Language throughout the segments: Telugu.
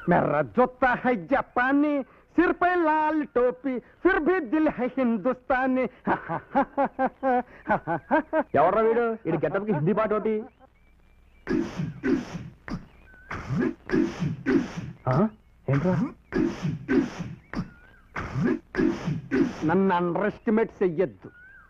मेरा जूता है जापानी सिर पे लाल टोपी फिर भी दिल है हिंदुस्तानी ఎవర్రా వీడు ఇది గెటప్కి హిందీ పాట ఒకటి ఆ? ఏంట్రా నన్ను అండర్ ఎస్టిమేట్ చెయ్యొద్దు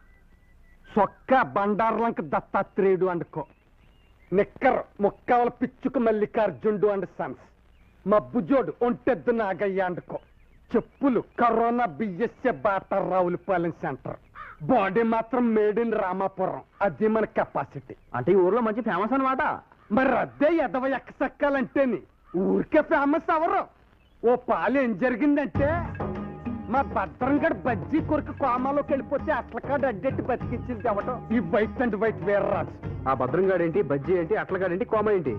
సొక్క బండార్లంక దత్తాత్రేయుడు అనుకో నిక్కర్ ముక్కవల పిచ్చుకు మల్లికార్జునుడు అండ్ సన్స్ మబ్బుజోడు ఒంటెద్దు నాగయ్య అనుకో చెప్పులు కరోనా బిఎస్ఏ బాట రావులపాలెం సెంటర్ బాడీ మాత్రం మేడ్ ఇన్ రామాపురం అది మన కెపాసిటీ అంటే ఈ ఊర్లో మంచి ఫేమస్ అన్నమాట మరి అదే ఎదవ ఎక్కసెక్కాలంటేని ఊరికే ఫేమస్ అవరు ఓ పాలు ఏం జరిగిందంటే మా భద్రంగడ్ బజ్జీ కొరకు కోమాలోకి వెళ్ళిపోతే అట్లకాడు అడ్డెట్టి బతికించింది అవటం ఈ వైట్ అండ్ వైట్ వీర్రాజు ఆ భద్రంగాడు ఏంటి బజ్జీ ఏంటి అట్లగాడేంటి కోమ ఏంటి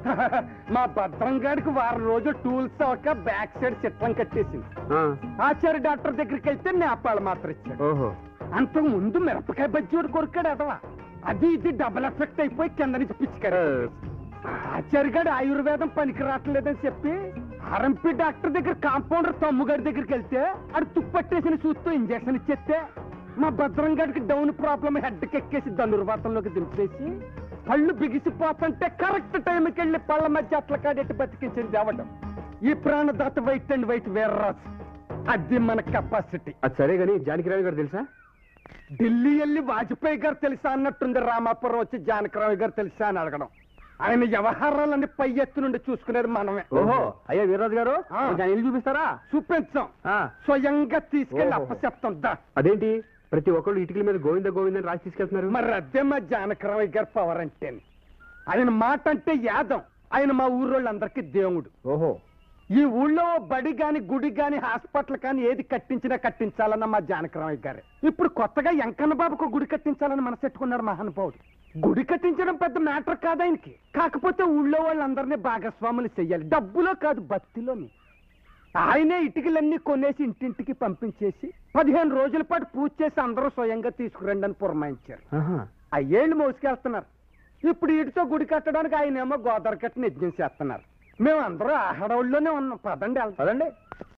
మా భద్రంగాడికి వారం రోజులు టూల్స్ అవక బ్యాక్ సైడ్ చిత్రం కట్టేసింది ఆ, ఆచార్య డాక్టర్ దగ్గరికి వెళ్తే నేపాళ మాత్రం ఇచ్చాడు ఓహో అంతకు ముందు మిరపకాయ బజ్జీ వాడు కొరికాడు అదవా అది ఇది డబుల్ ఎఫెక్ట్ అయిపోయి కింద నుంచి పిచ్చికాడు ఆచార్యగాడు ఆయుర్వేదం పనికి రావట్లేదని చెప్పి ఆర్ఎంపీ డాక్టర్ దగ్గర కాంపౌండర్ తమ్ముగారి దగ్గరికి వెళ్తే అది తుప్పట్టేసిన చూస్తూ ఇంజక్షన్ ఇచ్చేస్తే మా భద్రం గడికి డౌన్ ప్రాబ్లం హెడ్ ఎక్కేసి ధనుర్వాతంలోకి దింపేసి పళ్ళు బిగిసిపోతుంటే కరెక్ట్ టైంకి వెళ్ళి పళ్ళ మధ్య అట్ల కాడెట్టి బతికించింది అవడం ఈ ప్రాణదాత వైట్ అండ్ వైట్ వేర్రాజు అది మన కెపాసిటీ అది సరే గాని జానకిరావు గారు తెలుసా ఢిల్లీ వెళ్ళి వాజ్పేయి గారు తెలుసా అన్నట్టుంది రామాపురం వచ్చి జానకరావు గారు తెలుసా అని అడగడం ఆయన వ్యవహారాలన్నీ పై ఎత్తు నుండి చూసుకునేది మనమే ఓహో అయ్యా వీర్రాజు గారు ఆ. కొంచెం ఇల్లు చూపిస్తారా చూపించాం ఆ, స్వయంగా తీసుకెళ్లి ఓహో. అప్పచెప్తాం దా అదేంటి ప్రతి ఒక్కళ్ళు ఇటుకల మీద గోవింద గోవింద అని రాసి తీసుకెళ్తున్నారు మరి అదే మా జానకరావు గారి పవర్ అంటే ఆయన మాట అంటే యాదం ఆయన మా ఊరోళ్ళందరికీ దేవుడు ఓహో ఈ ఊళ్ళో ఓ బడి గాని గుడి గాని హాస్పిటల్ కానీ ఏది కట్టించినా కట్టించాలన్న మా జానకరామయ్య గారే ఇప్పుడు కొత్తగా ఎంకన్న బాబుకు గుడి కట్టించాలని మనసెట్టుకున్నాడు మహానుభావుడు గుడి కట్టించడం పెద్ద మ్యాటర్ కాదు ఆయనకి కాకపోతే ఊళ్ళో వాళ్ళందరినీ భాగస్వాములు చెయ్యాలి డబ్బులో కాదు భక్తిలోని ఆయనే ఇటుకలన్నీ కొనేసి ఇంటింటికి పంపించేసి పదిహేను రోజుల పాటు పూజ చేసి అందరూ స్వయంగా తీసుకురండి అని పురమాయించారు ఆహా. అయ్యేళ్ళు మోసుకెళ్తున్నారు ఇప్పుడు వీటితో గుడి కట్టడానికి ఆయన ఏమో గోదావరి కట్టిన యజ్ఞం చేస్తున్నారు మేము అందరూ ఆ హడవుల్లోనే ఉన్నాం పదండి వెళ్తాం పదండి